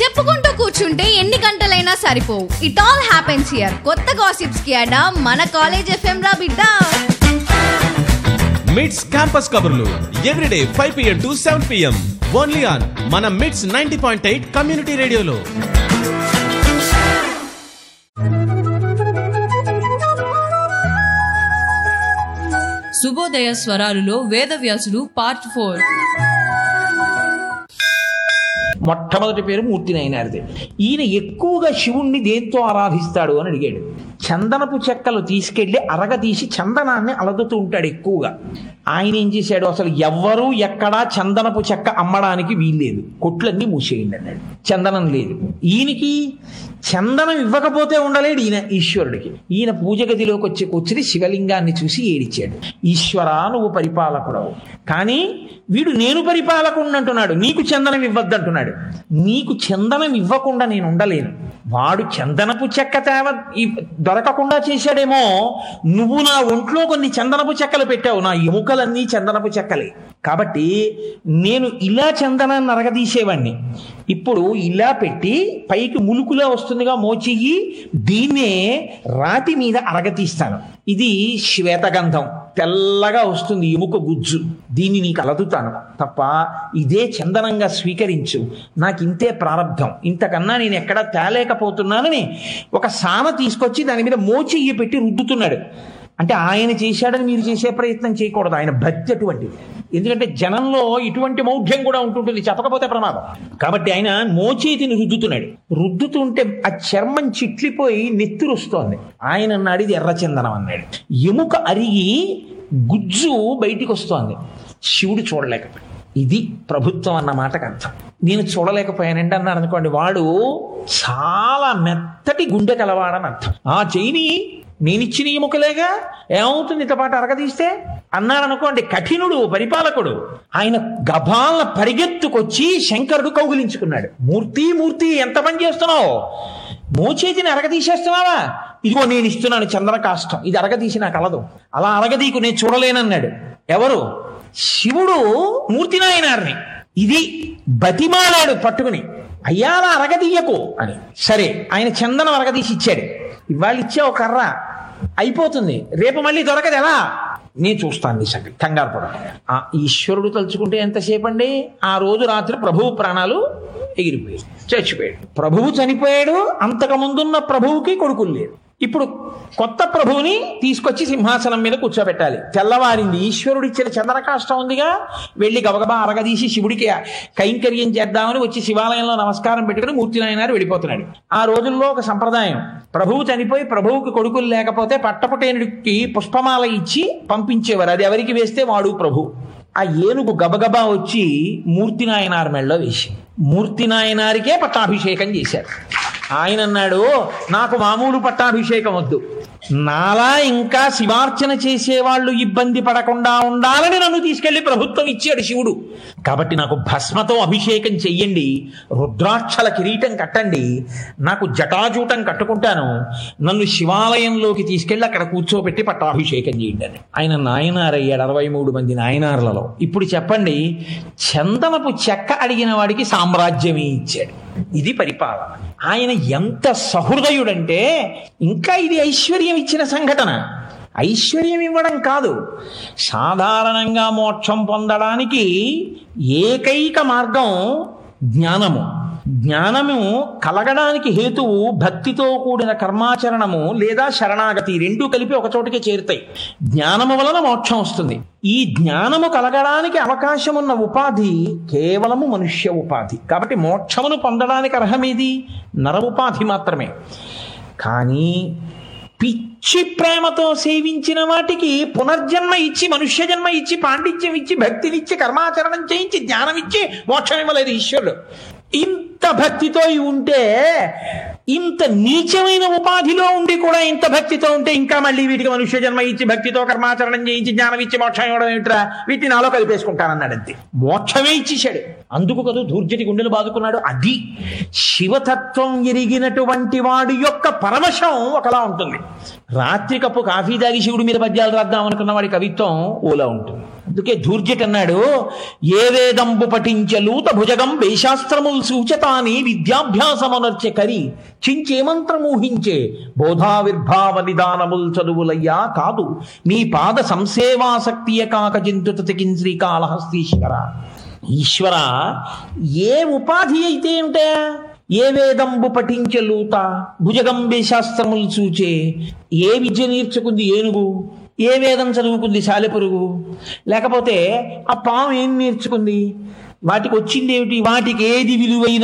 చెప్పుకుంటూ కూర్చుంటే ఎన్ని గంటలైనా సరిపోవు ఇట్ ఆల్ హ్యాపెన్స్ హియర్ కొత్త గాసిప్స్ కి అడా మన కాలేజ్ ఎఫ్ఎం రా బిడ్డ మిడ్స్ క్యాంపస్ కబుర్లు everyday five PM to seven PM only on మన మిడ్స్ నైన్టీ పాయింట్ ఎయిట్ కమ్యూనిటీ రేడియోలో శుభోదయ స్వరాలులో వేదవ్యాసుడు పార్ట్ ఫోర్ మొట్టమొదటి పేరు మూర్తి నయనారిది ఈయన ఎక్కువగా శివుణ్ణి దేంతో ఆరాధిస్తాడు అని అడిగాడు చందనపు చెక్కలు తీసుకెళ్లి అరగ తీసి చందనాన్ని అలదుతూ ఉంటాడు ఎక్కువగా ఆయన ఏం చేశాడు అసలు ఎవ్వరూ ఎక్కడా చందనపు చెక్క అమ్మడానికి వీల్లేదు కొట్లన్నీ మూసేయండి అన్నాడు చందనం లేదు ఈయనకి చందనం ఇవ్వకపోతే ఉండలేడు ఈయన ఈశ్వరుడికి ఈయన పూజ గదిలోకి వచ్చి కూర్చుని శివలింగాన్ని చూసి ఏడిచాడు ఈశ్వరా నువ్వు పరిపాలకుడవు కానీ వీడు నేను పరిపాలకుడిని అంటున్నాడు నీకు చందనం ఇవ్వద్దంటున్నాడు నీకు చందనం ఇవ్వకుండా నేను ఉండలేను వాడు చందనపు చెక్క తేవ ఈ- దొరకకుండా చేశాడేమో నువ్వు నా ఒంట్లో కొన్ని చందనపు చెక్కలు పెట్టావు నా ఎముకలన్నీ చందనపు చెక్కలే కాబట్టి నేను ఇలా చందనాన్ని అరగదీసేవాడిని ఇప్పుడు ఇలా పెట్టి పైకి ములుకులా వస్తుందిగా మోచెయ్యి దీన్నే రాతి మీద అరగతీస్తాను ఇది శ్వేతగంధం తెల్లగా వస్తుంది ఎముక గుజ్జు దీన్ని నీకు అలదుతాను తప్ప ఇదే చందనంగా స్వీకరించు నాకు ఇంతే ప్రారంధం ఇంతకన్నా నేను ఎక్కడా తేలేకపోతున్నానని ఒక సాన తీసుకొచ్చి దాని మీద మోచెయ్యి పెట్టి రుద్దుతున్నాడు అంటే ఆయన చేశాడని మీరు చేసే ప్రయత్నం చేయకూడదు ఆయన భక్తి అటువంటిది ఎందుకంటే జనంలో ఇటువంటి మౌఢ్యం కూడా ఉంటుంటుంది చెప్పకపోతే ప్రమాదం కాబట్టి ఆయన మోచేతిని రుద్దుతున్నాడు రుద్దుతుంటే ఆ చర్మం చిట్లిపోయి నెత్తురు వస్తోంది ఆయన అన్నాడు ఇది ఎర్రచందనం అన్నాడు ఎముక అరిగి గుజ్జు బయటికి వస్తోంది శివుడు చూడలేకపోయాడు ఇది ప్రభుత్వం అన్న మాటకు అర్థం నేను చూడలేకపోయానండి అన్నాడు అనుకోండి వాడు చాలా మెత్తటి గుండె కలవాడని అర్థం ఆ చెయ్యిని నేనిచ్చిన ఎముకలేగా ఏమవుతుంది ఇంతపాటు అరగదీస్తే అన్నాడు అనుకోండి కఠినుడు పరిపాలకుడు ఆయన గభాల పరిగెత్తుకొచ్చి శంకరుడు కౌగిలించుకున్నాడు మూర్తి మూర్తి ఎంత పని చేస్తున్నావు మోచేతిని అరగదీసేస్తున్నావా ఇదిగో నేను ఇస్తున్నాను చంద్ర కాష్టం ఇది అరగదీసి నాకు అలదు అలా అరగదీకు నేను చూడలేనన్నాడు ఎవరు శివుడు మూర్తినాయనారిని ఇది బతిమాలాడు పట్టుకుని అయ్యా అలా అరగదీయకు అని సరే ఆయన చందనం అరగదీసి ఇచ్చాడు ఇవాళ ఇచ్చే ఒక కర్ర అయిపోతుంది రేపు మళ్ళీ దొరకదు ఎలా నేను చూస్తాను నీ సంగతి కంగారు పడ ఆ ఈశ్వరుడు తలుచుకుంటే ఎంతసేపు అండి ఆ రోజు రాత్రి ప్రభువు ప్రాణాలు ఎగిరిపోయాడు చచ్చిపోయాడు ప్రభువు చనిపోయాడు అంతకు ముందున్న ప్రభువుకి కొడుకులు లేరు ఇప్పుడు కొత్త ప్రభువుని తీసుకొచ్చి సింహాసనం మీద కూర్చోబెట్టాలి తెల్లవారింది ఈశ్వరుడు ఇచ్చిన చంద్రకాష్టం ఉందిగా వెళ్ళి గబగబా అరగదీసి శివుడికి కైంకర్యం చేద్దామని వచ్చి శివాలయంలో నమస్కారం పెట్టుకుని మూర్తి నాయనారు వెళ్ళిపోతున్నాడు ఆ రోజుల్లో ఒక సంప్రదాయం ప్రభువు చనిపోయి ప్రభువుకి కొడుకులు లేకపోతే పట్టపుటేనుడికి పుష్పమాల ఇచ్చి పంపించేవారు అది ఎవరికి వేస్తే వాడు ప్రభు ఆ ఏనుగు గబగబా వచ్చి మూర్తి నాయనార్ మెళ్ళలో వేసి మూర్తి నాయనారికే పట్టాభిషేకం చేశారు ఆయన అన్నాడు నాకు మామూలు పట్టాభిషేకం వద్దు నాలా ఇంకా శివార్చన చేసేవాళ్ళు ఇబ్బంది పడకుండా ఉండాలని నన్ను తీసుకెళ్లి ప్రభుత్వం ఇచ్చాడు శివుడు కాబట్టి నాకు భస్మతో అభిషేకం చెయ్యండి రుద్రాక్షల కిరీటం కట్టండి నాకు జటాజూటం కట్టుకుంటాను నన్ను శివాలయంలోకి తీసుకెళ్లి అక్కడ కూర్చోబెట్టి పట్టాభిషేకం చేయండి అని ఆయన నాయనారయ్యాడు అరవై మూడు మంది నాయనార్లలో ఇప్పుడు చెప్పండి చందనపు చెక్క అడిగిన వాడికి సామ్రాజ్యమే ఇచ్చాడు ఇది పరిపాలన ఆయన ఎంత సహృదయుడంటే ఇంకా ఇది ఐశ్వర్యం ఇచ్చిన సంఘటన ఐశ్వర్యం ఇవ్వడం కాదు సాధారణంగా మోక్షం పొందడానికి ఏకైక మార్గం జ్ఞానము జ్ఞానము కలగడానికి హేతువు భక్తితో కూడిన కర్మాచరణము లేదా శరణాగతి రెండూ కలిపి ఒక చోటికి చేరుతాయి జ్ఞానము వలన మోక్షం వస్తుంది ఈ జ్ఞానము కలగడానికి అవకాశం ఉన్న ఉపాధి కేవలము మనుష్య ఉపాధి కాబట్టి మోక్షమును పొందడానికి అర్హమేది నర ఉపాధి మాత్రమే కానీ పిచ్చి ప్రేమతో సేవించిన వాటికి పునర్జన్మ ఇచ్చి మనుష్య జన్మ ఇచ్చి పాండిత్యం ఇచ్చి భక్తినిచ్చి కర్మాచరణం చేయించి జ్ఞానం ఇచ్చి మోక్షం ఇవ్వలేదు ఈశ్వరుడు ఇంత భక్తితో ఇవి ఉంటే ఇంత నీచమైన ఉపాధిలో ఉండి కూడా ఇంత భక్తితో ఉంటే ఇంకా మళ్ళీ వీటికి మనుష్య జన్మ ఇచ్చి భక్తితో కర్మాచరణం చేయించి జ్ఞానం ఇచ్చి మోక్షం ఇవ్వడం ఏమిట్రా వీటిని నాలో కలిపేసుకుంటానన్నాడు అంతే మోక్షమే ఇచ్చేశాడు అందుకు కదా దూర్జటి గుండెలు బాదుకున్నాడు అది శివతత్వం ఎరిగినటువంటి వాడి యొక్క పరమశం ఒకలా ఉంటుంది రాత్రి కప్పు కాఫీ తాగి శివుడి మీద పద్యాలు రాద్దాం అనుకున్న వాడి కవిత్వం ఓలా ఉంటుంది అందుకే ధూర్జటి అన్నాడు ఏ వేదంబు పఠించలూత భుజగం వేశాస్త్రములు సూచతాని విద్యాభ్యాసమనర్చె కరి చించే మంత్రమూహించే బోధావిర్భావ నిదానముల్ చదువులయ్యా కాదు నీ పాద సంసేవాసక్తియ కాక చింతుత తెకిన్ శ్రీకాళహస్తీశ్వర ఈశ్వర ఏ ఉపాధి అయితే ఏమిటా ఏ వేదంబు పఠించలూత భుజగంబే శాస్త్రములు చూచే ఏ విద్య నేర్చుకుంది ఏనుగు ఏ వేదం చదువుకుంది సాలెపురుగు లేకపోతే ఆ పాము ఏం నేర్చుకుంది వాటికి వచ్చింది ఏమిటి వాటికి ఏది విలువైన